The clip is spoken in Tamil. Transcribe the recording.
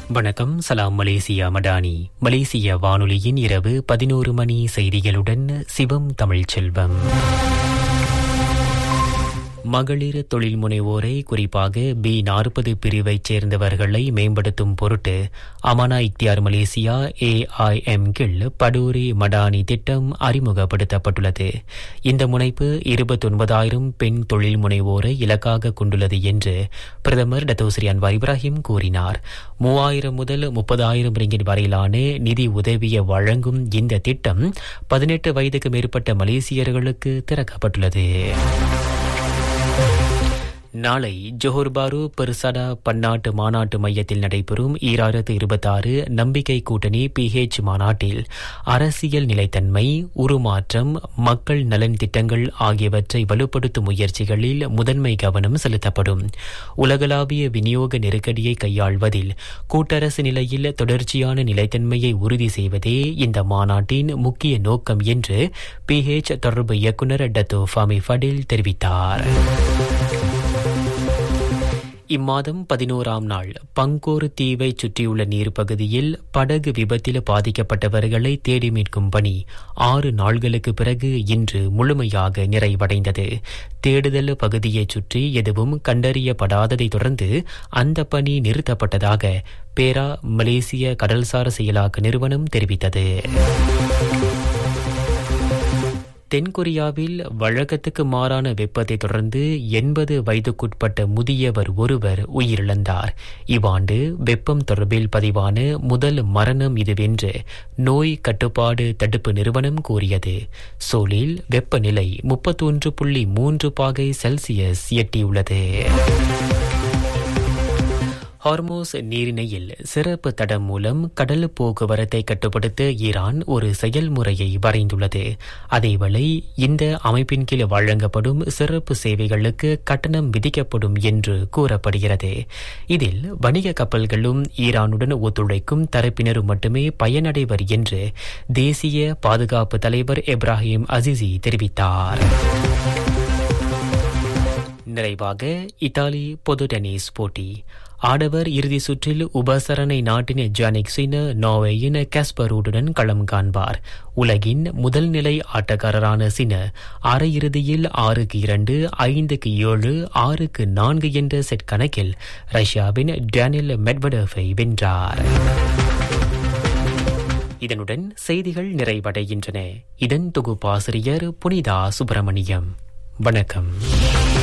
வணக்கம் சலாம் மலேசியா மடானி மலேசிய வானொலியின் இரவு பதினோரு மணி செய்திகளுடன் சிவம் தமிழ்ச்செல்வம் மகளிர் தொழில் முனைவோரை குறிப்பாக பி நாற்பது பிரிவைச் சேர்ந்தவர்களை மேம்படுத்தும் பொருட்டு அமானா இக்தியார் மலேசியா ஏஐஎம் கீழ் படூரி மடானி திட்டம் அறிமுகப்படுத்தப்பட்டுள்ளது இந்த முனைப்பு இருபத்தொன்பதாயிரம் பெண் தொழில் முனைவோரை இலக்காக கொண்டுள்ளது என்று பிரதமர் டத்தோஸ்ரீ அன்வார் இப்ராஹிம் கூறினார் மூவாயிரம் முதல் முப்பதாயிரம் ரிங்கிட் வரையிலான நிதி உதவியை வழங்கும் இந்த திட்டம் பதினெட்டு வயதுக்கு மேற்பட்ட மலேசியர்களுக்கு திறக்கப்பட்டுள்ளது நாளை ஜோஹர் பாரு பெருசடா பன்னாட்டு மாநாட்டு மையத்தில் நடைபெறும் ஈராயிரத்து இருபத்தாறு நம்பிக்கை கூட்டணி பிஹெச் மாநாட்டில் அரசியல் நிலைத்தன்மை உருமாற்றம் மக்கள் நலன் திட்டங்கள் ஆகியவற்றை வலுப்படுத்தும் முயற்சிகளில் முதன்மை கவனம் செலுத்தப்படும் உலகளாவிய விநியோக நெருக்கடியை கையாள்வதில் கூட்டரசு நிலையில் தொடர்ச்சியான நிலைத்தன்மையை உறுதி செய்வதே இந்த மாநாட்டின் முக்கிய நோக்கம் என்று பிஹெச் தொடர்பு இயக்குநர் டத்தோ ஃபாமி ஃபடில் தெரிவித்தார் இம்மாதம் பதினோராம் நாள் பங்கோர் தீவை சுற்றியுள்ள நீர்ப்பகுதியில் படகு விபத்தில் பாதிக்கப்பட்டவர்களை தேடி மீட்கும் பணி ஆறு நாள்களுக்கு பிறகு இன்று முழுமையாக நிறைவடைந்தது தேடுதல் பகுதியைச் சுற்றி எதுவும் கண்டறியப்படாததை தொடர்ந்து அந்த பணி நிறுத்தப்பட்டதாக பேரா மலேசிய கடல்சார் செயலாக்க நிறுவனம் தெரிவித்தது தென்கொரியாவில் வழக்கத்துக்கு மாறான வெப்பத்தை தொடர்ந்து எண்பது வயதுக்குட்பட்ட முதியவர் ஒருவர் உயிரிழந்தார் இவ்வாண்டு வெப்பம் தொடர்பில் பதிவான முதல் மரணம் இதுவென்று நோய் கட்டுப்பாடு தடுப்பு நிறுவனம் கூறியது சோலில் வெப்பநிலை முப்பத்தொன்று புள்ளி மூன்று பாகை செல்சியஸ் எட்டியுள்ளது ஹார்மோஸ் நீரிணையில் சிறப்பு தடம் மூலம் கடல் போக்குவரத்தை கட்டுப்படுத்த ஈரான் ஒரு செயல்முறையை வரைந்துள்ளது அதேவேளை இந்த அமைப்பின் கீழ் வழங்கப்படும் சிறப்பு சேவைகளுக்கு கட்டணம் விதிக்கப்படும் என்று கூறப்படுகிறது இதில் வணிக கப்பல்களும் ஈரானுடன் ஒத்துழைக்கும் தரப்பினரும் மட்டுமே பயனடைவர் என்று தேசிய பாதுகாப்பு தலைவர் இப்ராஹிம் அசிசி தெரிவித்தார் நிறைவாக இத்தாலி பொது டென்னிஸ் போட்டி ஆடவர் இறுதி சுற்றில் உபசரணை நாட்டின் ஜானிக் சின நார்வேயின் கேஸ்பரூடுடன் களம் காண்பார் உலகின் முதல் நிலை ஆட்டக்காரரான சின அரையிறுதியில் ஆறுக்கு இரண்டு ஐந்துக்கு ஏழு ஆறுக்கு நான்கு என்ற செட் கணக்கில் ரஷ்யாவின் டேனியல் மெட்வடோவை வென்றார் இதனுடன் செய்திகள் நிறைவடைகின்றன இதன் தொகுப்பாசிரியர் புனிதா சுப்பிரமணியம் வணக்கம்